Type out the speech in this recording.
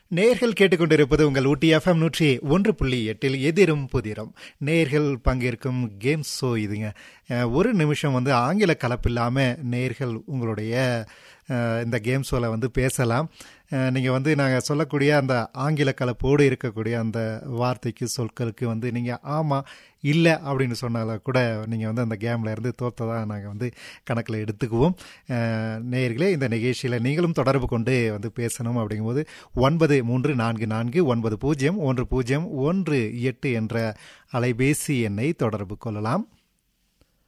நேர்கள் கேட்டுக்கொண்டிருப்பது உங்கள் ஊட்டி எஃப்எம் நூற்றி ஒன்று புள்ளி எட்டில் எதிரும் புதிரும் நேர்கள் பங்கேற்கும் கேம் ஷோ இதுங்க அஹ், ஒரு நிமிஷம் வந்து ஆங்கில கலப்பில்லாமல் நேர்கள் உங்களுடைய அஹ், இந்த கேம் ஷோவில் வந்து பேசலாம் நீங்கள் வந்து நாங்கள் சொல்லக்கூடிய அந்த ஆங்கில கலப்போடு இருக்கக்கூடிய அந்த வார்த்தைக்கு சொற்களுக்கு வந்து நீங்கள் ஆமாம் இல்லை அப்படின்னு சொன்னால கூட நீங்கள் வந்து அந்த கேமில் இருந்து தோற்றதாக நாங்கள் வந்து கணக்கில் எடுத்துக்குவோம் அஹ், நேயர்களே இந்த நிகழ்ச்சியில் நீங்களும் தொடர்பு கொண்டு வந்து பேசணும் அப்படிங்கும்போது ஒன்பது மூன்று நான்கு நான்கு ஒன்பது பூஜ்ஜியம் ஒன்று பூஜ்ஜியம் ஒன்று எட்டு என்ற அலைபேசி எண்ணை தொடர்பு கொள்ளலாம்